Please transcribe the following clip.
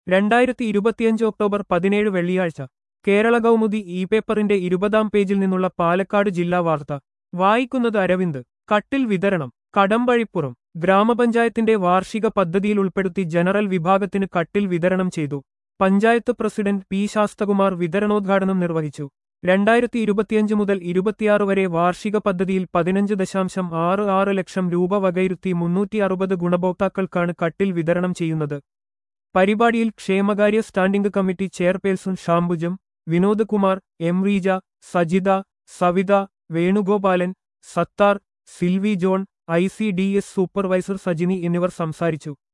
രണ്ടായിരത്തി ഇരുപത്തിയഞ്ച് ഒക്ടോബർ പതിനേഴ് വെള്ളിയാഴ്ച കേരള കൗമുദി ഇ പേപ്പറിന്റെ ഇരുപതാം പേജിൽ നിന്നുള്ള പാലക്കാട് ജില്ലാ വാർത്ത വായിക്കുന്നത് അരവിന്ദ് കട്ടിൽ വിതരണം കടമ്പഴിപ്പുറം ഗ്രാമപഞ്ചായത്തിന്റെ വാർഷിക പദ്ധതിയിൽ ഉൾപ്പെടുത്തി ജനറൽ വിഭാഗത്തിന് കട്ടിൽ വിതരണം ചെയ്തു പഞ്ചായത്ത് പ്രസിഡന്റ് പി ശാസ്തകുമാർ വിതരണോദ്ഘാടനം നിർവഹിച്ചു രണ്ടായിരത്തി ഇരുപത്തിയഞ്ച് മുതൽ ഇരുപത്തിയാറ് വരെ വാർഷിക പദ്ധതിയിൽ പതിനഞ്ച് ദശാംശം ആറ് ആറ് ലക്ഷം രൂപ വകയിരുത്തി മുന്നൂറ്റി അറുപത് ഗുണഭോക്താക്കൾക്കാണ് കട്ടിൽ വിതരണം ചെയ്യുന്നത് പരിപാടിയിൽ ക്ഷേമകാര്യ standing committee chairperson Shambujam Vinod Kumar M Reeja Sajitha Savitha Venugopalan Sathar Silvy John I C D S supervisor Sajini എന്നിവർ സംസാരിച്ചു